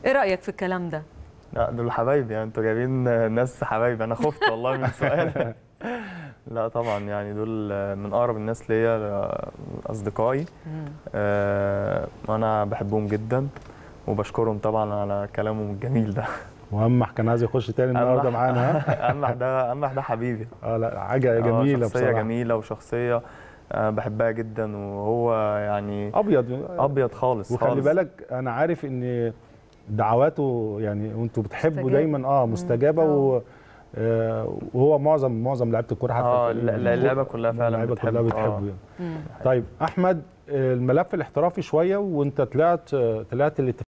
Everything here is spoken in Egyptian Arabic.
ايه رايك في الكلام ده لا دول حبايبي يعني انتوا جايبين ناس حبايبي انا خفت والله من سؤال لا طبعا يعني دول من اقرب الناس ليا اصدقائي آه، انا بحبهم جدا وبشكرهم طبعا على كلامهم الجميل ده وامح كان عايز يخش تاني النهارده أمح- معانا ها؟ امح ده امح ده حبيبي اه لا حاجه آه، جميله شخصيه بصراحه جميله وشخصيه آه، بحبها جدا وهو يعني ابيض ابيض خالص وخلي خالص. بالك انا عارف ان دعواته يعني وانتوا بتحبوا مستجاب. دايما اه مستجابه و آه، وهو معظم معظم لعيبه الكوره حتى اه في لا- لا- اللعبه كلها فعلا اللعيبه كلها بتحبه. بتحبه آه. يعني. مم. طيب احمد آه، الملف الاحترافي شويه وانت طلعت آه، طلعت الاتفاق